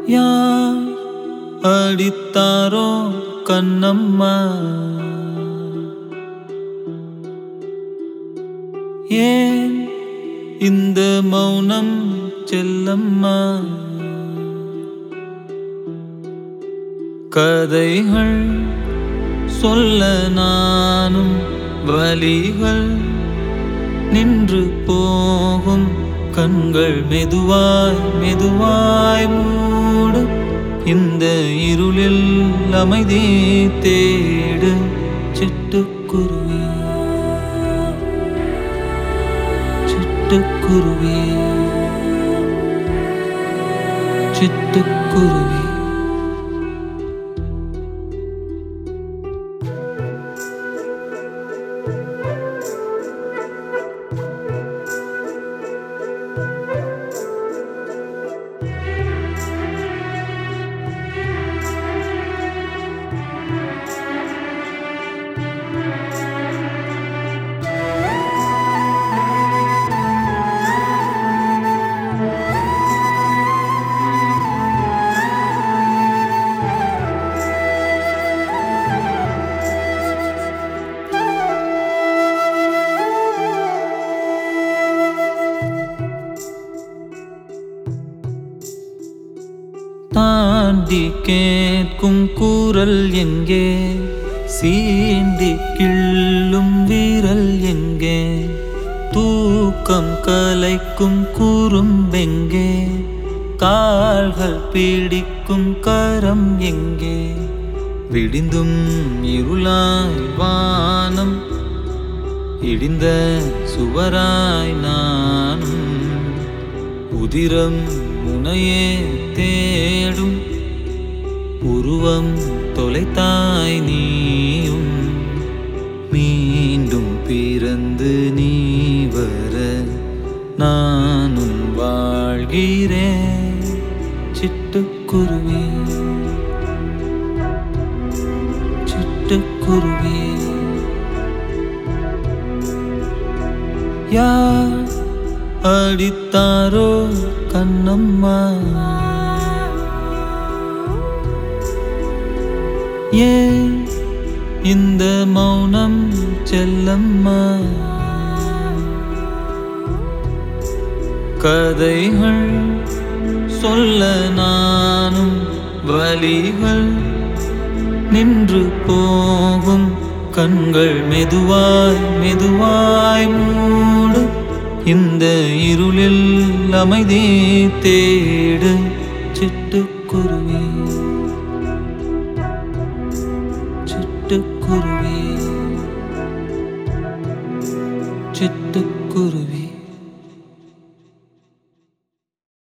யார் அடித்தாரோ கண்ணம்மா ஏன் இந்த மௌனம் செல்லம்மா கதைகள் சொல்ல நானும் வலிகள் நின்று போகும் கண்கள் மெதுவாய் மெதுவாய் மூடு இந்த இருளில் அமைதி தேடு சிட்டுக்குருவி சிட்டுக்குருவி சிட்டுக்குருவி தாண்டி கேட்கும் கூறல் எங்கே சீண்டி கிள்ளும் வீரல் எங்கே தூக்கம் கலைக்கும் கூறும்பெங்கே கால்கள் பீடிக்கும் கரம் எங்கே விடிந்தும் இருளாய் வானம் இடிந்த சுவராய் நானும் உதிரம் முனையே தேடும் உருவம் தொலைத்தாய் நீயும் மீண்டும் பிறந்து நீ வர நானும் வாழ்கிறேன் சிட்டுக்குருவி சிட்டுக்குருவி யார் அடித்தாரோ கண்ணம்மா ஏன் இந்த மௌனம் செல்லம்மா கதைகள் சொல்ல நானும் வலிகள் நின்று போகும் கண்கள் மெதுவாய் மெதுவாய் மூடு இந்த இருளில் அமைதி தேடு சிட்டுக்குருவி சிட்டுக்குருவி